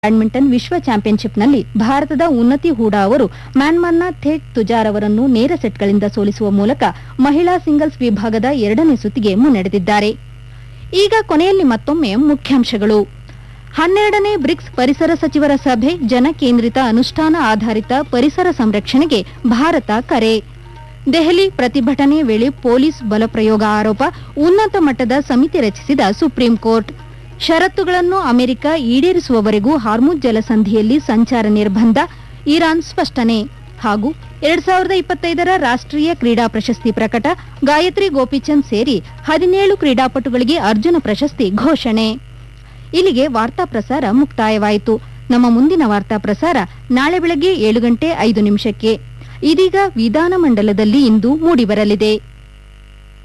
badminton ವಿಶ್ವ ಚಾಂಪಿಯನ್ಶಿಪ್ನಲ್ಲಿ ಭಾರತದ ಉನ್ನತಿ ಹೂಡಾ ಅವರು ಮ್ಯಾನ್ಮಾರ್ನ ಥೇಟ್ ತುಜಾರ್ ಅವರನ್ನು ನೇರ ಸೆಟ್ಗಳಿಂದ ಸೋಲಿಸುವ ಮೂಲಕ ಮಹಿಳಾ ಸಿಂಗಲ್ಸ್ ವಿಭಾಗದ ಎರಡನೇ ಸುತ್ತಿಗೆ ಮುನ್ನಡೆದಿದ್ದಾರೆ ಈಗ ಕೊನೆಯಲ್ಲಿ ಮತ್ತೊಮ್ಮೆ ಮುಖ್ಯಾಂಶಗಳು ಹನ್ನೆರಡನೇ ಬ್ರಿಕ್ಸ್ ಪರಿಸರ ಸಚಿವರ ಸಭೆ ಜನಕೇಂದ್ರಿತ ಅನುಷ್ಠಾನ ಆಧಾರಿತ ಪರಿಸರ ಸಂರಕ್ಷಣೆಗೆ ಭಾರತ ಕರೆ ದೆಹಲಿ ಪ್ರತಿಭಟನೆ ವೇಳೆ ಪೊಲೀಸ್ ಬಲಪ್ರಯೋಗ ಆರೋಪ ಉನ್ನತ ಮಟ್ಟದ ಸಮಿತಿ ರಚಿಸಿದ ಸುಪ್ರೀಂ ಕೋರ್ಟ್ ಷರತ್ತುಗಳನ್ನು ಅಮೆರಿಕ ಈಡೇರಿಸುವವರೆಗೂ ಹಾರ್ಮುಜ್ ಜಲಸಂಧಿಯಲ್ಲಿ ಸಂಚಾರ ನಿರ್ಬಂಧ ಇರಾನ್ ಸ್ಪಷ್ಟನೆ ಹಾಗೂ ಎರಡ್ ಸಾವಿರದ ಇಪ್ಪತ್ತೈದರ ರಾಷ್ಟ್ರೀಯ ಕ್ರೀಡಾ ಪ್ರಶಸ್ತಿ ಪ್ರಕಟ ಗಾಯತ್ರಿ ಗೋಪಿಚಂದ್ ಸೇರಿ ಹದಿನೇಳು ಕ್ರೀಡಾಪಟುಗಳಿಗೆ ಅರ್ಜುನ ಪ್ರಶಸ್ತಿ ಘೋಷಣೆ ಇಲ್ಲಿಗೆ ವಾರ್ತಾ ಪ್ರಸಾರ ಮುಕ್ತಾಯವಾಯಿತು ನಮ್ಮ ಮುಂದಿನ ವಾರ್ತಾ ಪ್ರಸಾರ ನಾಳೆ ಬೆಳಗ್ಗೆ ಏಳು ಗಂಟೆ ಐದು ನಿಮಿಷಕ್ಕೆ ಇದೀಗ ವಿಧಾನಮಂಡಲದಲ್ಲಿ ಇಂದು ಮೂಡಿಬರಲಿದೆ